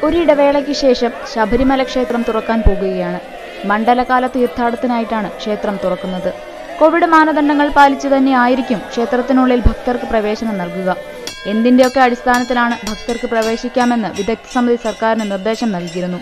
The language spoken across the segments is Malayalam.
ഒരിടവേളയ്ക്ക് ശേഷം ശബരിമല ക്ഷേത്രം തുറക്കാൻ പോകുകയാണ് മണ്ഡലകാല തീർത്ഥാടനത്തിനായിട്ടാണ് ക്ഷേത്രം തുറക്കുന്നത് കോവിഡ് മാനദണ്ഡങ്ങൾ പാലിച്ചു തന്നെ ആയിരിക്കും ക്ഷേത്രത്തിനുള്ളിൽ ഭക്തർക്ക് പ്രവേശനം നൽകുക എന്തിന്റെയൊക്കെ അടിസ്ഥാനത്തിലാണ് ഭക്തർക്ക് പ്രവേശിക്കാമെന്ന് വിദഗ്ധ സമിതി സർക്കാരിന് നിർദ്ദേശം നൽകിയിരുന്നു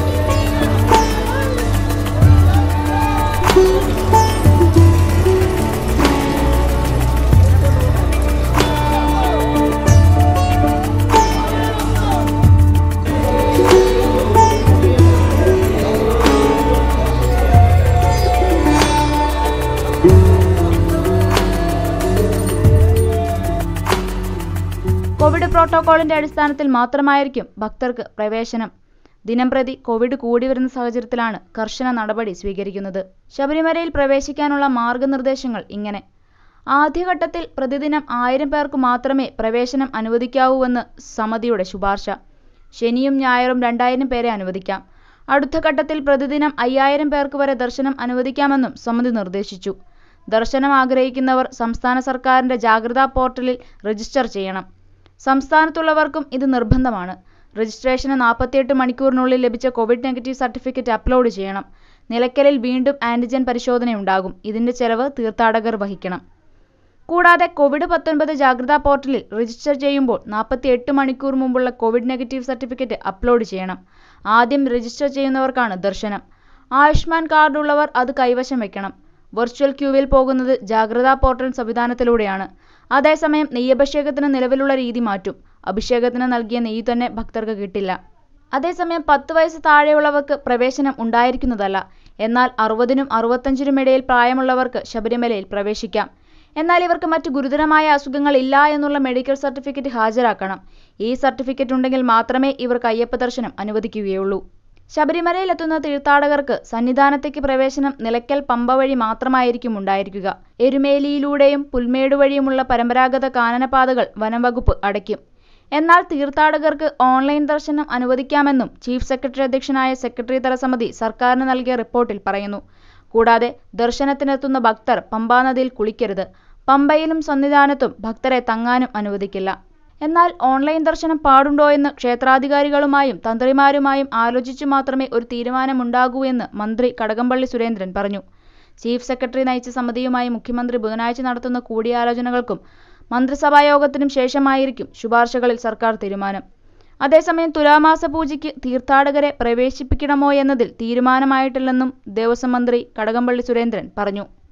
കോവിഡ് പ്രോട്ടോകോളിന്റെ അടിസ്ഥാനത്തിൽ മാത്രമായിരിക്കും ഭക്തർക്ക് പ്രവേശനം ദിനംപ്രതി കോവിഡ് കൂടി വരുന്ന സാഹചര്യത്തിലാണ് കർശന നടപടി സ്വീകരിക്കുന്നത് ശബരിമലയിൽ പ്രവേശിക്കാനുള്ള മാർഗനിർദ്ദേശങ്ങൾ ഇങ്ങനെ ആദ്യഘട്ടത്തിൽ പ്രതിദിനം ആയിരം പേർക്ക് മാത്രമേ പ്രവേശനം അനുവദിക്കാവൂവെന്ന് സമിതിയുടെ ശുപാർശ ശനിയും ഞായറും രണ്ടായിരം പേരെ അനുവദിക്കാം അടുത്ത ഘട്ടത്തിൽ പ്രതിദിനം അയ്യായിരം പേർക്ക് വരെ ദർശനം അനുവദിക്കാമെന്നും സമിതി നിർദ്ദേശിച്ചു ദർശനം ആഗ്രഹിക്കുന്നവർ സംസ്ഥാന സർക്കാരിന്റെ ജാഗ്രതാ പോർട്ടലിൽ രജിസ്റ്റർ ചെയ്യണം സംസ്ഥാനത്തുള്ളവർക്കും ഇത് നിർബന്ധമാണ് രജിസ്ട്രേഷന് നാൽപ്പത്തിയെട്ട് മണിക്കൂറിനുള്ളിൽ ലഭിച്ച കോവിഡ് നെഗറ്റീവ് സർട്ടിഫിക്കറ്റ് അപ്ലോഡ് ചെയ്യണം നിലയ്ക്കലിൽ വീണ്ടും ആന്റിജൻ പരിശോധനയുണ്ടാകും ഇതിന്റെ ചെലവ് തീർത്ഥാടകർ വഹിക്കണം കൂടാതെ കോവിഡ് പത്തൊൻപത് ജാഗ്രതാ പോർട്ടലിൽ രജിസ്റ്റർ ചെയ്യുമ്പോൾ നാൽപ്പത്തിയെട്ട് മണിക്കൂർ മുമ്പുള്ള കോവിഡ് നെഗറ്റീവ് സർട്ടിഫിക്കറ്റ് അപ്ലോഡ് ചെയ്യണം ആദ്യം രജിസ്റ്റർ ചെയ്യുന്നവർക്കാണ് ദർശനം ആയുഷ്മാൻ കാർഡ് ഉള്ളവർ അത് കൈവശം വെക്കണം വെർച്വൽ ക്യൂവിൽ പോകുന്നത് ജാഗ്രതാ പോർട്ടൽ സംവിധാനത്തിലൂടെയാണ് അതേസമയം നെയ്യഭിഷേകത്തിന് നിലവിലുള്ള രീതി മാറ്റും അഭിഷേകത്തിന് നൽകിയ നെയ്യ് തന്നെ ഭക്തർക്ക് കിട്ടില്ല അതേസമയം പത്ത് വയസ്സ് താഴെയുള്ളവർക്ക് പ്രവേശനം ഉണ്ടായിരിക്കുന്നതല്ല എന്നാൽ അറുപതിനും അറുപത്തഞ്ചിനും ഇടയിൽ പ്രായമുള്ളവർക്ക് ശബരിമലയിൽ പ്രവേശിക്കാം എന്നാൽ ഇവർക്ക് മറ്റ് ഗുരുതരമായ അസുഖങ്ങൾ ഇല്ല എന്നുള്ള മെഡിക്കൽ സർട്ടിഫിക്കറ്റ് ഹാജരാക്കണം ഈ സർട്ടിഫിക്കറ്റ് ഉണ്ടെങ്കിൽ മാത്രമേ ഇവർക്ക് അയ്യപ്പ ദർശനം അനുവദിക്കുകയുള്ളൂ ശബരിമലയിലെത്തുന്ന തീർത്ഥാടകർക്ക് സന്നിധാനത്തേക്ക് പ്രവേശനം നിലയ്ക്കൽ പമ്പ വഴി മാത്രമായിരിക്കും ഉണ്ടായിരിക്കുക എരുമേലിയിലൂടെയും പുൽമേട് വഴിയുമുള്ള പരമ്പരാഗത കാനനപാതകൾ വനംവകുപ്പ് അടയ്ക്കും എന്നാൽ തീർത്ഥാടകർക്ക് ഓൺലൈൻ ദർശനം അനുവദിക്കാമെന്നും ചീഫ് സെക്രട്ടറി അധ്യക്ഷനായ സെക്രട്ടറി തല സമിതി സർക്കാരിന് നൽകിയ റിപ്പോർട്ടിൽ പറയുന്നു കൂടാതെ ദർശനത്തിനെത്തുന്ന ഭക്തർ പമ്പാനദിയിൽ കുളിക്കരുത് പമ്പയിലും സന്നിധാനത്തും ഭക്തരെ തങ്ങാനും അനുവദിക്കില്ല എന്നാൽ ഓൺലൈൻ ദർശനം പാടുണ്ടോ എന്ന് ക്ഷേത്രാധികാരികളുമായും തന്ത്രിമാരുമായും ആലോചിച്ചു മാത്രമേ ഒരു തീരുമാനമുണ്ടാകൂ എന്ന് മന്ത്രി കടകംപള്ളി സുരേന്ദ്രൻ പറഞ്ഞു ചീഫ് സെക്രട്ടറി നയിച്ച സമിതിയുമായി മുഖ്യമന്ത്രി ബുധനാഴ്ച നടത്തുന്ന കൂടിയാലോചനകൾക്കും മന്ത്രിസഭായോഗത്തിനും ശേഷമായിരിക്കും ശുപാർശകളിൽ സർക്കാർ തീരുമാനം അതേസമയം തുലാമാസ പൂജയ്ക്ക് തീർത്ഥാടകരെ പ്രവേശിപ്പിക്കണമോ എന്നതിൽ തീരുമാനമായിട്ടില്ലെന്നും ദേവസ്വം മന്ത്രി കടകംപള്ളി സുരേന്ദ്രൻ പറഞ്ഞു